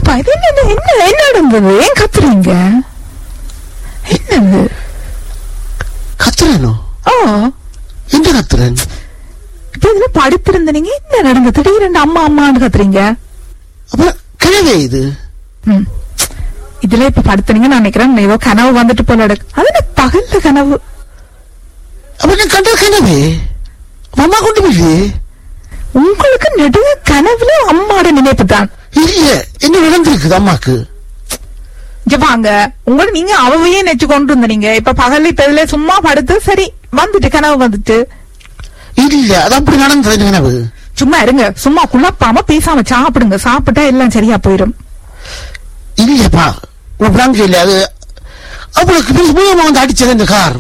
அப்பா இது என்ன என்ன என்ன என்ன நடந்தது ஏன் கத்துறீங்க என்னது கத்துறேனோ ஓ என்ன கத்துறேன் இப்ப இதுல படுத்திருந்த நீங்க என்ன நடந்தது திடீரெண்டு அம்மா அம்மான்னு கத்துறீங்க அப்புறம் கிழவே இது ம். இதுல இப்ப படுத்துனீங்க நான் நினைக்கிறேன் ஏதோ கனவு வந்துட்டு போல இருக்கு அது என்ன பகல்ல கனவு அப்ப நான் கண்ட கனவே அம்மா கொண்டு போயிடு உங்களுக்கு நெடுக கனவுல அம்மாவோட நினைப்பு தான் இல்ல என்ன நடந்திருக்குது அம்மாக்கு இங்க வாங்க உங்களை நீங்க அவவையே நெச்சு கொண்டு இருந்த நீங்க இப்ப பகல்ல இப்ப இதுல சும்மா படுத்து சரி வந்துட்டு கனவு வந்துட்டு இல்ல அது அப்படி நடந்தது கனவு சும்மா இருங்க சும்மா குழப்பாம பேசாம சாப்பிடுங்க சாப்பிட்டா எல்லாம் சரியா போயிடும் இல்லப்பா உன் பிராங்க இல்ல அது அவளுக்கு மூலமா வந்து அடிச்சது இந்த கார்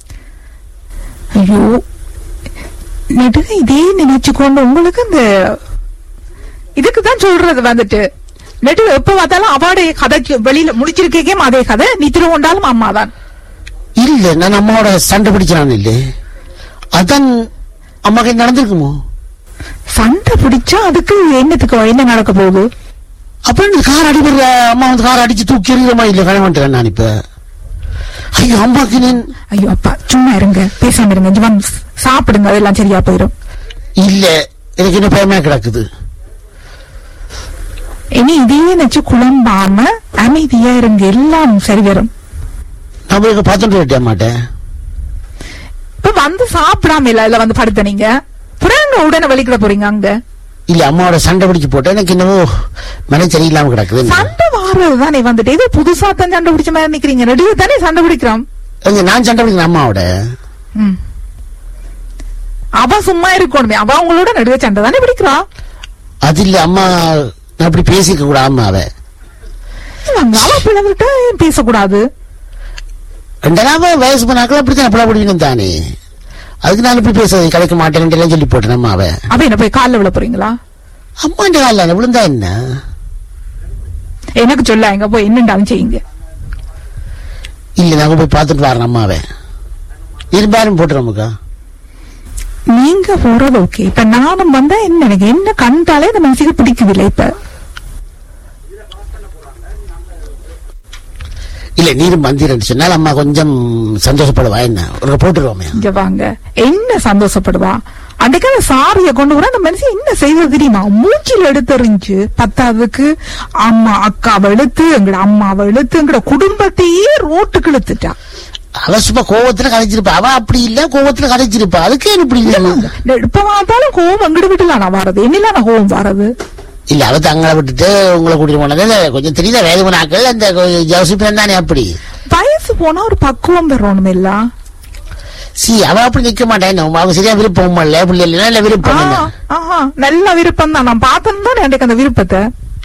ஐயோ நெடுக இதே நினைச்சு கொண்டு உங்களுக்கு இந்த இதுக்கு தான் சொல்றது வந்துட்டு நெடுக எப்ப பார்த்தாலும் அவாடைய கதைக்கு வெளியில முடிச்சிருக்கே அதே கதை நீ திருவொண்டாலும் அம்மா தான் இல்ல நான் அம்மாவோட சண்டை பிடிச்சான் இல்ல அதான் அம்மாக்கு என்ன நடந்திருக்குமோ சண்டை பிடிச்சா அதுக்கு என்னத்துக்கு என்ன நடக்க போகுது அப்புறம் இந்த கார் அடிபடுற அம்மா வந்து கார் அடிச்சு தூக்கி எறிகிறமா இல்ல கழமாட்டேன் நான் இப்ப ஐயோ அம்மாக்கு நான் ஐயோ அப்பா சும்மா இருங்க பேசாம இருங்க இங்க வந்து சாப்பிடுங்க அதெல்லாம் சரியா போயிடும் இல்ல எனக்கு இன்னும் பயமா கிடக்குது இனி இதே நினைச்சு குழம்பாம அமைதியா இருங்க எல்லாம் சரி வரும் நான் போய் பார்த்துட்டு விட்டே மாட்டேன் இப்ப வந்து சாப்பிடாம இல்ல இதுல வந்து படுத்த நீங்க புறாங்க உடனே வலிக்கிட போறீங்க அங்க இல்ல அம்மாவோட சண்டை பிடிச்சு போட்டேன் எனக்கு என்னவோ மன சரியில்லாம கிடக்குது சண்டை வாடுறது தானே வந்துட்டு இது புதுசா தான் சண்டை பிடிச்ச மாதிரி நிக்கிறீங்க நடுவு தானே சண்டை பிடிக்கிறோம் எங்க நான் சண்டை பிடிக்கிறேன் அம்மாவோட ம். அவ சும்மா இருக்கணுமே அவ உங்களோட நடுவே சண்டை தானே பிடிக்கிறா அது இல்ல அம்மா நான் அப்படி பேசிக்க கூட அம்மாவை இவங்க அவ பிள்ளைகிட்ட ஏன் பேசக்கூடாது ரெண்டனாவ வயசு பண்ணாக்கள் அப்படித்தான் அப்படா பிடிக்கணும் தானே அதுக்கு நான் இப்படி பேசுறது கிடைக்க மாட்டேன்னு சொல்லி போட்டேன் அம்மாவை அப்ப என்ன போய் கால்ல விழ போறீங்களா அம்மா இந்த காலில் விழுந்தா என்ன எனக்கு சொல்ல எங்க போய் என்னண்டாலும் செய்யுங்க இல்ல நாங்க போய் பார்த்துட்டு வரேன் அம்மாவை இருபாரும் போட்டுறோமுக்கா நீங்க போறது ஓகே இப்ப நானும் வந்தா என்ன எனக்கு என்ன கண்டாலே இந்த மனசுக்கு பிடிக்குதில்லை இப்ப இல்ல நீரும் மந்திரன்னு சொன்னால் அம்மா கொஞ்சம் சந்தோஷப்படுவா என்ன ஒரு போட்டுருவோமே இங்க வாங்க என்ன சந்தோஷப்படுவா அன்றைக்கான சாரிய கொண்டு வர அந்த மனுஷன் என்ன செய்வது தெரியுமா மூச்சில் எடுத்தறிஞ்சு பத்தாவதுக்கு அம்மா அக்காவை இழுத்து எங்கட அம்மாவை இழுத்து எங்கட குடும்பத்தையே ரோட்டுக்கு இழுத்துட்டா அவ சும்மா கோவத்துல கதைச்சிருப்பா அவ அப்படி இல்ல கோவத்துல கதைச்சிருப்பா அதுக்கு என்ன இப்படி இல்ல இப்ப பார்த்தாலும் கோவம் எங்கிட்ட விட்டுலாம் நான் வரது என்னில நான் கோவம் வரது இல்ல அவ தங்களை விட்டுட்டு உங்களை கூட்டிட்டு போனது இல்ல, கொஞ்சம் தெரியுதா வேதமனாக்கள் அந்த ஜோசிப்பன் தானே அப்படி வயசு போனா ஒரு பக்குவம் பெறணும் இல்ல சி அவ அப்படி நிக்க மாட்டேன் அவ சரியா விருப்பம் இல்ல பிள்ளை இல்ல இல்ல விருப்பம் இல்ல ஆஹா நல்ல விருப்பம் தான் நான் பார்த்தேன் தான் எனக்கு அந்த விருப்பத்தை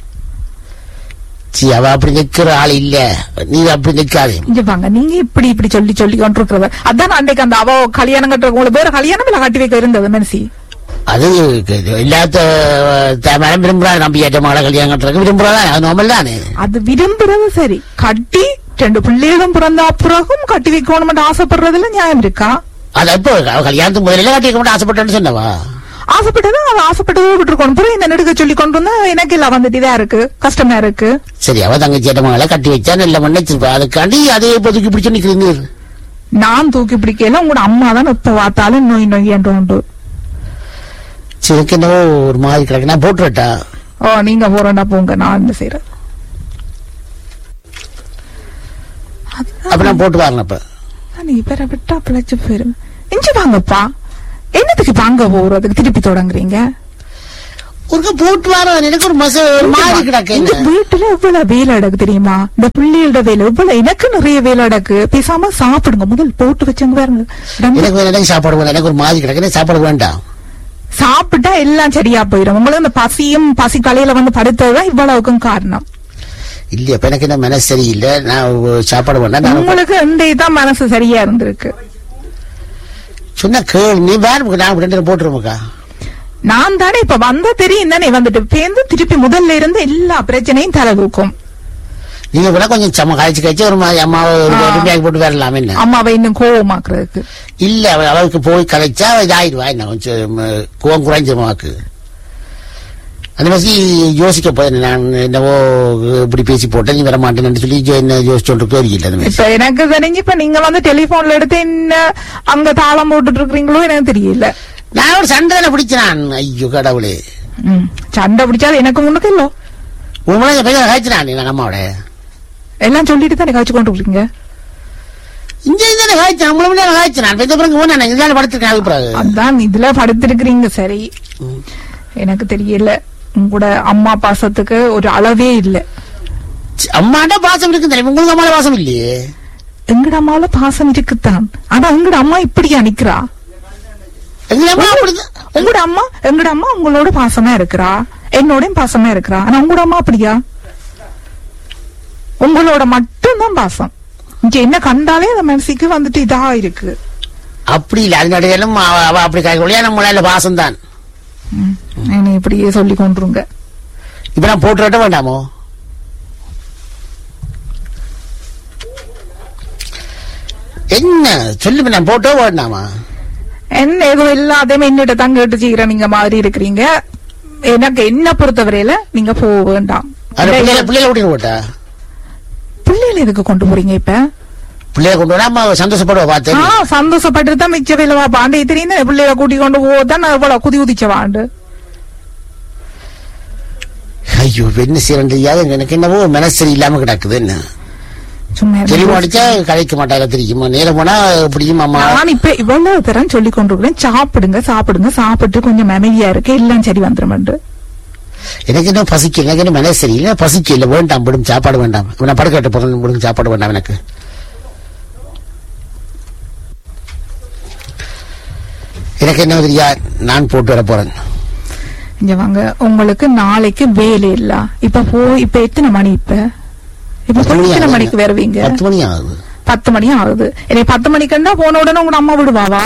சி அவ அப்படி நிக்கிற ஆள் இல்ல நீ அப்படி நிக்காதே இங்க வாங்க நீங்க இப்படி இப்படி சொல்லி சொல்லி கொண்டிருக்கிறத அதான் அன்றைக்கு அந்த அவ கல்யாணம் கட்டுற உங்களுக்கு வேற கல்யாணம் இல்ல கட்டி வைக்க இருந்தது மனசி அது இல்லாத மேடம் விரும்புறா நம்பி ஏற்ற மகளை கல்யாணம் கட்டுறதுக்கு விரும்புறா அது நார்மல் தானே அது விரும்புறது சரி கட்டி ரெண்டு பிள்ளைகளும் பிறந்த பிறகும் கட்டி வைக்கணும் ஆசைப்படுறதுல நியாயம் இருக்கா அது இப்போ அவ கல்யாணத்துக்கு முதல்ல கட்டி வைக்க மாட்டேன் ஆசைப்பட்டேன்னு சொன்னவா ஆசைப்பட்டதா அவ ஆசைப்பட்டதோ விட்டுருக்கணும் பிறகு இந்த நெடுக்க சொல்லி கொண்டு வந்தா எனக்கு இல்ல வந்துட்டு இதா இருக்கு கஷ்டமா இருக்கு சரி அவ தங்கச்சி ஏற்ற மகளை கட்டி வச்சா நல்ல மண்ணை வச்சிருப்பா அதுக்காண்டி அதே இப்போதைக்கு பிடிச்சு நிக்கிறீங்க நான் தூக்கி பிடிக்கல உங்களோட அம்மா தான் இப்ப பார்த்தாலும் நோய் நோய் என்று உண்டு சரி எனக்கு என்னவோ ஒரு மாதிரி கிடக்கு நான் போட்டுறட்டா ஓ நீங்க போறேன்டா போங்க நான் என்ன செய்யறேன் அப்ப நான் போட்டு வரேன் அப்ப நீ பேரை விட்டா பிழைச்சு போயிரும் இஞ்சி வாங்கப்பா என்னத்துக்கு வாங்க போறதுக்கு திருப்பி தொடங்குறீங்க ஒருக்கா போட்டு வரேன் எனக்கு ஒரு மச ஒரு மாதிரி கிடக்கு இந்த என்ன. வீட்டுல எவ்வளவு வேலை அடக்கு தெரியுமா இந்த பிள்ளைகளோட வேலை எவ்வளவு எனக்கு நிறைய வேலை அடக்கு பேசாம சாப்பிடுங்க முதல் போட்டு வச்சவங்க பாருங்க ரெண்டு எனக்கு வேற எனக்கு சாப்பாடு வேணும் எனக்கு ஒரு மாதிரி கிடக்கு எனக்கு சாப்பாடு வேண்டாம் சாப்பிட்டா எல்லாம் சரியா போயிடும் உங்களுக்கு இந்த பசியும் பசி கலையில வந்து படுத்ததுதான் இவ்வளவுக்கும் காரணம் இல்ல இப்ப எனக்கு என்ன மனசு சரியில்லை நான் ஒரு சாப்பாடு வேண்டாம் நான் உங்களுக்கு இந்த தான் மனசு சரியா இருந்திருக்கு சொன்ன கேள் நீ வேற நான் ரெண்டு போட்டுருவோம்க்கா நான் தானே இப்ப வந்தா தெரியும் தானே வந்துட்டு பேருந்து திருப்பி முதல்ல இருந்து எல்லா பிரச்சனையும் தலை தூக்கும் நீங்க கூட கொஞ்சம் சம கழிச்சு கழிச்சு ஒரு மாதிரி அம்மாவை ஒரு ஆ. பேக் போட்டு வரலாம் என்ன அம்மாவை இன்னும் கோவமாக்குறதுக்கு இல்ல அவ- அவளுக்கு போய் கலைச்சா இதாயிடுவா என்ன கொஞ்சம் ம, கோவம் குறைஞ்சிருமாக்கு அந்த மாதிரி யோசிக்க போய் நான் என்னவோ இப்படி பேசி போட்டேன் நீ வர மாட்டேன்னு சொல்லி ஜோ- என்ன யோசிச்சோண்டு தெரியல அந்த மாதிரி இப்ப எனக்கு தெரிஞ்சு இப்ப நீங்க வந்து டெலிபோன்ல எடுத்து என்ன அங்க தாளம் போட்டுட்டு இருக்கீங்களோ எனக்கு தெரியல நான் ஒரு சண்டை தானே பிடிச்சினான் ஐயோ கடவுளே ம். சண்டை பிடிச்சாது எனக்கு முன்னுக்கு இல்லோ உங்களை பையன் காய்ச்சினான் எங்க அம்மாவோட எல்லாம் சொல்லிட்டு தானே காய்ச்சி கொண்டு இருக்கீங்க இங்க தானே காய்ச்சான் நம்மள முன்னாடி காய்ச்சினான் பெத்த பிறகு போனா இதனால படுத்திருக்கேன் அதுக்கு பிறகு அதான் இதுல படுத்திருக்கிறீங்க சரி எனக்கு தெரியல உங்களோட அம்மா பாசத்துக்கு ஒரு அளவே இல்ல சி, அம்மாண்ட பாசம் இருக்கு தெரியும் உங்களுக்கு அம்மால பாசம் இல்லையே எங்கட அம்மால பாசம் இருக்குத்தான் ஆனா எங்கட அம்மா இப்படியா நிக்கிறா எங்க அம்மா அப்படிதான் உங்களோட அம்மா எங்கட அம்மா உங்களோட பாசமா இருக்கிறா என்னோடயும் பாசமா இருக்கிறா ஆனா உங்களோட அம்மா அப்படியா உங்களோட மட்டும்தான் பாசம் இங்க என்ன கண்டாலே அந்த மனசுக்கு வந்துட்டு இதா இருக்கு அப்படி இல்ல அதனுடைய எல்லாம் அவ அவ அப்படி காய்க்க நம்மளால பாசம் தான் ம். என்னை இப்படியே சொல்லி கொண்டுருங்க இப்ப நான் போட்டு விட்ட வேண்டாமோ என்ன சொல்லு நான் போட்டோ வேண்டாமா என்ன ஏதோ எல்லாத்தையுமே என்னிட்ட தங்க கேட்டு செய்யற நீங்க மாதிரி இருக்கிறீங்க எனக்கு என்ன பொறுத்தவரையில நீங்க போக வேண்டாம் அது பிள்ளைகளை பிள்ளைகளை விட்டு போட்டா பிள்ளைகளை எதுக்கு கொண்டு போறீங்க இப்ப பிள்ளைய கொண்டு வர அம்மா சந்தோஷப்படுவா ஆ பார்த்தேன் சந்தோஷப்பட்டு தான் மிச்ச வேலை பாண்டே தெரியும் பிள்ளைகளை கூட்டி கொண்டு போதான் நான் இவ்வளவு குதி குதிச்ச வாண்டு ஐயோ என்ன செய்யறது எனக்கு என்னவோ மனசரி இல்லாம கிடக்குது என்ன சும்மா இருங்க. தெளிவு அடிச்சா கலைக்க மாட்டாங்க தெரியுமா நேரம் போனா பிடிக்கும் அம்மா நான் இப்ப இவ்வளவு தரம் சொல்லி கொண்டிருக்கிறேன் சாப்பிடுங்க சாப்பிடுங்க சாப்பிட்டு கொஞ்சம் அமைதியா இருக்கு எல்லாம் சரி வந்துரும் எனக்கு என்ன பசிக்கல எனக்கு என்ன மனசு சரியில்லை பசிக்க இல்ல வேண்டாம் விடும் சாப்பாடு வேண்டாம் நான் படுக்கட்டு போறேன் விடும் சாப்பாடு வேண்டாம் எனக்கு எனக்கு என்ன தெரியா நான் போட்டு வர போறேன் இங்க வாங்க உங்களுக்கு நாளைக்கு வேலை இல்ல இப்ப போ இப்ப எத்தனை மணி இப்ப இப்ப பத்து மணி எத்தனை ஆகுது. மணிக்கு வருவீங்க பத்து மணி ஆகுது பத்து மணி ஆகுது என்னை பத்து மணிக்குன்னா போன உடனே உங்க அம்மா விடுவாவா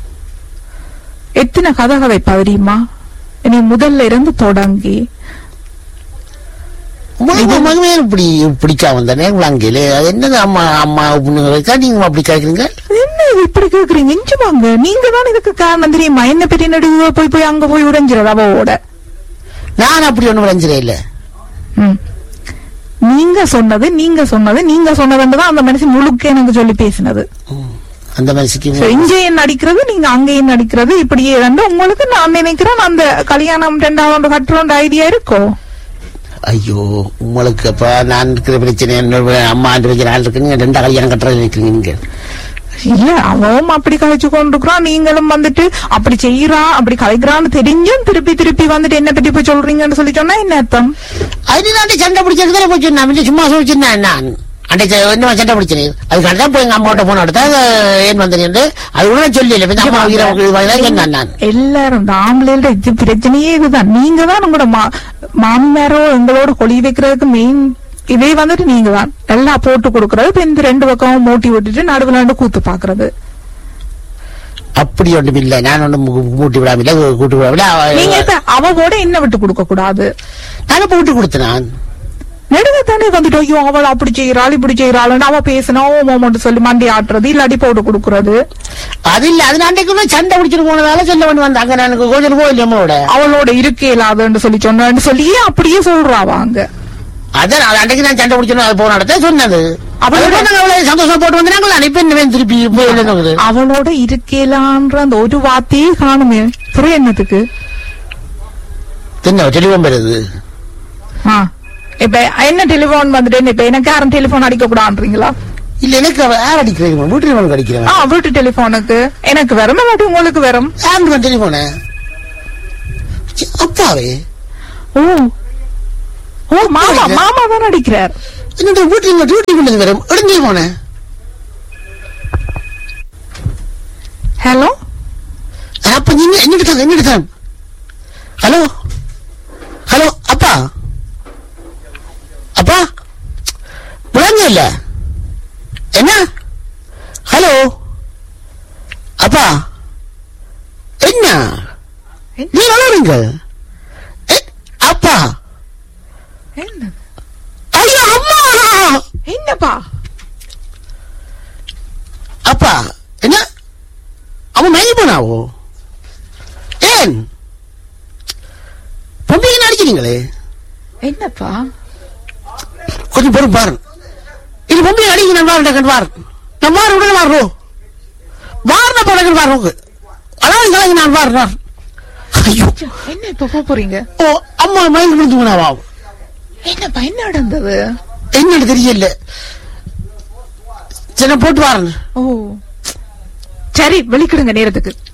எத்தனை கதை கதைப்பா தெரியுமா என்னை முதல்ல இருந்து தொடங்கி உங்களுக்கு மகமே இப்படி பிடிக்காம தானே விளங்கல அது என்னது அம்மா அம்மா அப்படின்னு நீங்க அப்படி கேக்குறீங்க என்ன இது இப்படி கேக்குறீங்க இஞ்சு வாங்க நீங்க தான் இதுக்கு காரணம் தெரியுமா என்ன பெரிய நடுவ போய் போய் அங்க போய் உடைஞ்சிடாத அவவோட நான் அப்படி ஒண்ணும் விளைஞ்சிடே இல்ல ம். நீங்க சொன்னது நீங்க சொன்னது நீங்க சொன்னதுன்றதான் அந்த மனுஷன் முழுக்க எனக்கு சொல்லி பேசினது அந்த மனசுக்கு So, இங்கேயும் நடிக்கிறது நீங்க அங்கேயும் நடிக்கிறது இப்படியே வந்து உங்களுக்கு நான் நினைக்கிறேன் அந்த கல்யாணம் ரெண்டாவது கட்டுறோன்ற ஐடியா இருக்கோ ஐயோ உங்களுக்கு அப்ப நான் இருக்கிற பிரச்சனை என்னோட அம்மா பிரச்சனை ஆள் இருக்கு நீங்க ரெண்டா கல்யாணம் கட்டுறது நினைக்கிறீங்க நீங்க இல்ல அவன் அப்படி கழிச்சு கொண்டிருக்கிறான் நீங்களும் வந்துட்டு அப்படி செய்யறான் அப்படி கலைக்கிறான்னு தெரிஞ்சும் திருப்பி திருப்பி வந்துட்டு என்ன பத்தி போய் சொல்றீங்கன்னு சொல்லி சொன்னா என்ன அர்த்தம் அது நான் சண்டை பிடிச்சது தானே போச்சு நான் சும்மா சொல்லிச்சிருந்தேன் நான் அன்றைக்கு என்ன சண்டை பிடிச்சேன் அதுக்காக தான் போய் எங்க அம்மாவோட போன எடுத்தா ஏன் வந்தேன் அது கூட நான் சொல்லல இப்ப அம்மா உயிரை சொன்னேன் நான் எல்லாரும் இந்த ஆம்பளையோட இது பிரச்சனையே இதுதான் நீங்க தான் உங்களோட மா மாமியாரோ எங்களோட கொழி வைக்கிறதுக்கு மெயின் இதே வந்துட்டு நீங்க தான் எல்லாம் போட்டு கொடுக்கறது இப்ப இந்த ரெண்டு பக்கமும் மூட்டி விட்டுட்டு நடுவுல ரெண்டு கூத்து பாக்குறது அப்படி ஒன்றும் இல்லை நான் ஒன்றும் மூட்டி விடாம இல்லை கூட்டி விடாம நீங்க இப்ப அவவோட என்ன விட்டு கொடுக்க கூடாது நான் போட்டு கொடுத்தேன் நான் நெடுங்க தானே வந்துட்டு ஐயோ அவள் அப்படி செய்யறாள் இப்படி செய்யறாள் அவ பேசினா ஓ மோமோட்டு சொல்லி மண்டி ஆட்டுறது இல்லாட்டி போட்டு கொடுக்கறது அது இல்ல அது நான் அன்றைக்கு சண்டை பிடிச்சிட்டு போனதால சொல்ல வேண்டி வந்தாங்க நான் எனக்கு கொஞ்சம் போயில்லை அம்மாவோட அவளோட இருக்கே இல்லாதன்னு சொல்லி சொன்னு சொல்லியே அப்படியே சொல்றாவா அங்க அதான் அது அன்றைக்கு நான் சண்டை பிடிச்சணும் அது போன இடத்த சொன்னது அவளோட- அவளோட அவ்வளவு சந்தோஷம் போட்டு வந்தாங்க அனுப்பி என்ன திருப்பி போய் என்னது அவளோட இருக்கேலான்ற அந்த ஒரு வார்த்தையே காணுமே பிறகு என்னத்துக்கு என்ன தெளிவம் பெறுது ஆ. இப்ப என்ன டெலிபோன் வந்துட்டு இப்ப எனக்கு யாரும் டெலிபோன் அடிக்க கூடாதுன்றீங்களா இல்ல எனக்கு அவ யார் அடிக்கிறேன் வீட்டுல உனக்கு அடிக்கிறேன் ஆ வீட்டு டெலிபோனுக்கு எனக்கு வரும் இல்லாட்டி உங்களுக்கு வரும் யாருக்கு டெலிபோன அப்பாவே ஓ ஓ மாமா மாமா தான் அடிக்கிறார் என்னோட வீட்டுல டியூட்டி பண்ணது வரும் இடஞ்சே போனேன் ஹலோ அப்ப நீங்க என்ன எடுத்தாங்க என்ன எடுத்தாங்க ஹலோ ஹலோ அப்பா அப்பா விளங்க இல்ல என்ன ஹலோ அப்பா என்ன நீ வளருங்க அப்பா என்ன ஐயோ அம்மா என்னப்பா அப்பா என்ன அவன் மயங்கி போனாவோ ஏன் பொம்பளைங்க அடிச்சு அடிக்கிறீங்களே என்னப்பா கொஞ்சம் பொறுப்பு பாருங்க இது பொம்பளை அடிக்க நான் வாரு டக்குன்னு வாரு நான் வாரு உடனே வாரு வாருன பழகு வாரு உங்க அதாவது கலங்கி நான் வாரு வாரு ஐயோ என்ன இப்ப போக போறீங்க ஓ அம்மா மயங்கி விழுந்துங்கண்ணா வா என்னப்பா என்ன நடந்தது என்னன்னு தெரியல சரி நான் போட்டு வாரேன் ஓ சரி வெளிக்கிடுங்க நேரத்துக்கு